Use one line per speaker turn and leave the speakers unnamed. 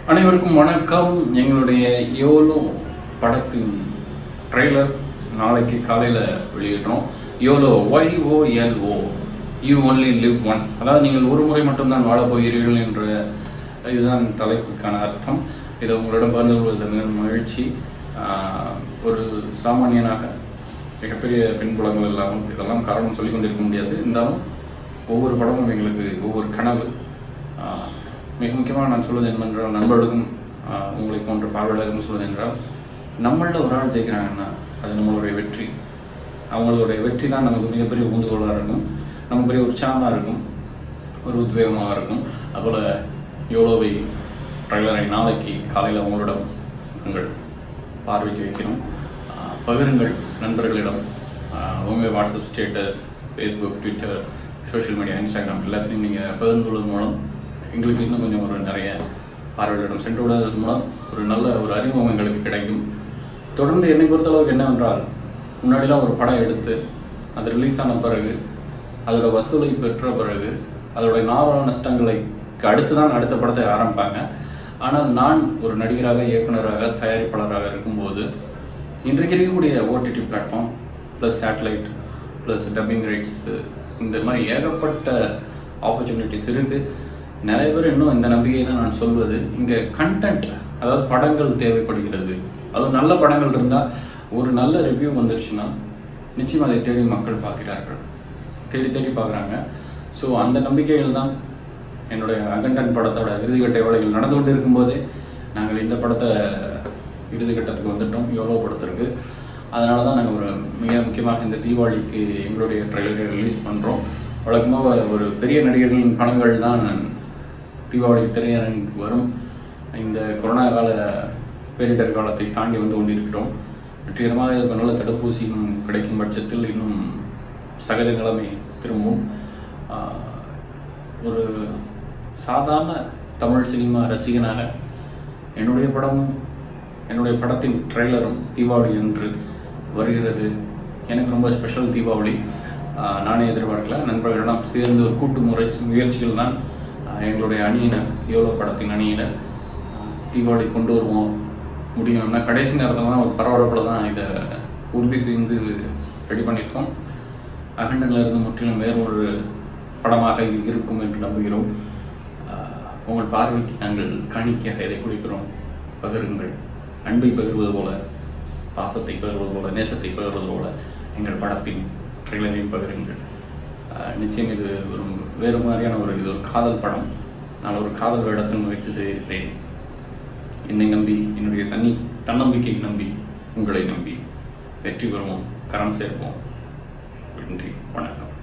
அனைவருக்கும் வணக்கம் எங்களுடைய யோலோ படத்தின் ட்ரெய்லர் நாளைக்கு காலையில் வெளியிடுறோம் YOLO Y O L O you only live once அதாவது நீங்கள் ஒரு முறை மட்டும்தான் வாழப் போகிறீர்கள் என்ற இதுதான் தலைப்புக்கான அர்த்தம் இதை உங்களிடம் பகிர்ந்து கொள்வதில் மிக மகிழ்ச்சி ஆஹ், ஒரு சாமானியனாக மிகப்பெரிய பின்புலங்கள் இல்லாமல் இதெல்லாம் காரணம் சொல்லிக் கொண்டிருக்க முடியாது இருந்தாலும் ஒவ்வொரு படமும் எங்களுக்கு ஒவ்வொரு கனவு ஆஹ், மிக முக்கியமாக நான் சொல்வது என்னவென்றால் நண்பர்களுக்கும் ஆஹ், உங்களை போன்ற பார்வையாளருக்கும் சொல்வது என்றால் நம்மளில் ஒரு ஆள் ஜெயிக்கிறாங்கன்னா அது நம்மளுடைய வெற்றி அவங்களுடைய வெற்றி தான் நமக்கு மிகப்பெரிய ஊந்துகோலாக இருக்கும் நமக்கு பெரிய உற்சாகமாக இருக்கும் ஒரு உத்வேகமாக இருக்கும் அதுபோல் யோலோவை ட்ரெய்லரை நாளைக்கு காலையில் உங்களிடம் உங்கள் பார்வைக்கு வைக்கிறோம் ஆஹ் பகிருங்கள் நண்பர்களிடம் ஆஹ் உங்கள் WhatsApp status Facebook Twitter social media Instagram எல்லாத்தையும் நீங்கள் பகிர்ந்து கொள்வதன் மூலம் எங்களுக்கு இன்னும் கொஞ்சம் ஒரு நிறைய பார்வைகளிடம் சென்று விடுவதன் மூலம் ஒரு நல்ல ஒரு அறிமுகம் எங்களுக்கு கிடைக்கும் தொடர்ந்து என்னை பொறுத்தளவுக்கு என்னவென்றால் முன்னாடிலாம் ஒரு படம் எடுத்து அது ரிலீஸ் ஆன பிறகு அதோட வசூலை பெற்ற பிறகு அதோட லாப நஷ்டங்களை அடுத்து தான் அடுத்த படத்தை ஆரம்பிப்பாங்க ஆனால் நான் ஒரு நடிகராக இயக்குனராக தயாரிப்பாளராக இருக்கும்போது இன்றைக்கு இருக்கக்கூடிய OTT platform plus satellite plus dubbing rights இந்த மாதிரி ஏகப்பட்ட ஆப்பர்ச்சுனிட்டிஸ் இருக்குது நிறைய பேர் இன்னும் இந்த நம்பிக்கை தான் நான் சொல்வது இங்கே கண்டென்ட் அதாவது படங்கள் தேவைப்படுகிறது அதுவும் நல்ல படங்கள் இருந்தால் ஒரு நல்ல ரிவ்யூ வந்துருச்சுன்னா நிச்சயம் அதை தேடி மக்கள் பார்க்கிறார்கள் தேடி தேடி பார்க்குறாங்க ஸோ அந்த நம்பிக்கையில் தான் என்னுடைய அகண்டன் படத்தோட இறுதிக்கட்ட வேலைகள் நடந்து கொண்டு இருக்கும்போதே நாங்கள் இந்த படத்தை இறுதிக்கட்டத்துக்கு வந்துட்டோம் யோலோ படத்திற்கு அதனால தான் நாங்கள் ஒரு மிக முக்கியமாக இந்த தீபாவளிக்கு எங்களுடைய ட்ரெய்லரை ரிலீஸ் பண்ணுறோம் வழக்கமாக ஒரு பெரிய நடிகர்களின் படங்கள் தான் தீபாவளி திரையரங்குக்கு வரும் இந்த கொரோனா கால பேரிடர் காலத்தை தாண்டி வந்து கொண்டிருக்கிறோம் வெற்றிகரமாக இதுக்கு நல்ல தடுப்பூசி இன்னும் கிடைக்கும் பட்சத்தில் இன்னும் சகஜ நிலைமை திரும்பும் ஆஹ், ஒரு சாதாரண தமிழ் சினிமா ரசிகனாக என்னுடைய படமும் என்னுடைய படத்தின் ட்ரெய்லரும் தீபாவளி என்று வருகிறது எனக்கு ரொம்ப ஸ்பெஷல் தீபாவளி ஆஹ், நானே எதிர்பார்க்கல நண்பர்களெல்லாம் சேர்ந்து ஒரு கூட்டு முறை முயற்சிகள் தான் ஆஹ், எங்களுடைய அணியினர் யோலோ படத்தின் அணியினர் ஆஹ், தீபாவளி கொண்டு வருவோம் முடியும்னா கடைசி நேரத்தில் தான் ஒரு பரபரப்பில் தான் இதை உறுதி செய்து ரெடி பண்ணியிருக்கோம் அகண்டனில் இருந்து முற்றிலும் வேறு ஒரு படமாக இது இருக்கும் என்று நம்புகிறோம் ஆஹ், உங்கள் பார்வைக்கு நாங்கள் காணிக்கையாக இதை குடிக்கிறோம் பகிருங்கள் அன்பை பகிர்வது போல பாசத்தை பகிர்வது போல நேசத்தை பகிர்வது போல எங்கள் படத்தின் ட்ரெய்லரையும் பகிருங்கள் ஆஹ், நிச்சயம் இது ஒரு வேறு மாதிரியான ஒரு இது ஒரு காதல் படம் நான் ஒரு காதல் வேடத்தில் முயற்சி செய்கிறேன் என்னை நம்பி என்னுடைய தனி தன்னம்பிக்கை நம்பி உங்களை நம்பி வெற்றி பெறுவோம் கரம் சேர்ப்போம் நன்றி வணக்கம்